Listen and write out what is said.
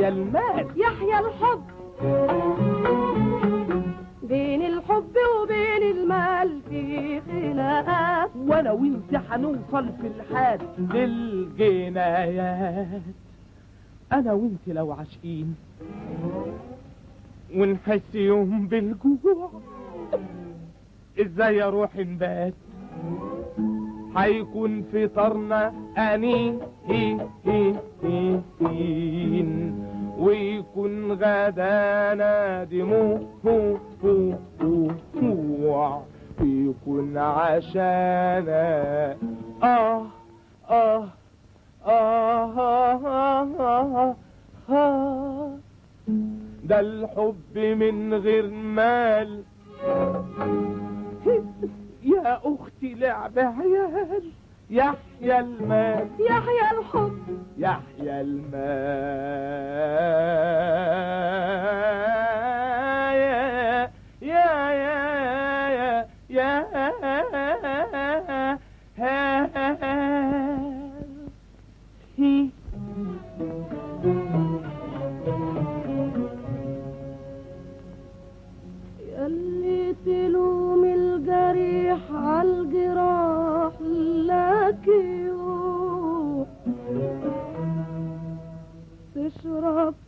المال يحيى الحب بين الحب وبين المال في خناقات وانا وانت هنوصل في الحال للجنايات انا وانت لو عاشقين ونحس يوم بالجوع ازاي اروح نبات هيكون فطرنا اني هي هي هي هين ويكون غدانا دموع هو هو هو هو ويكون عشانا آه آه آه آه آه آه ده الحب من غير مال يا أختي لعب عيال يحيى المال يحيى الحب يحيى المال يا يا يا يا هي يلي تلوم الجريح عالجراح لك يوم تشرب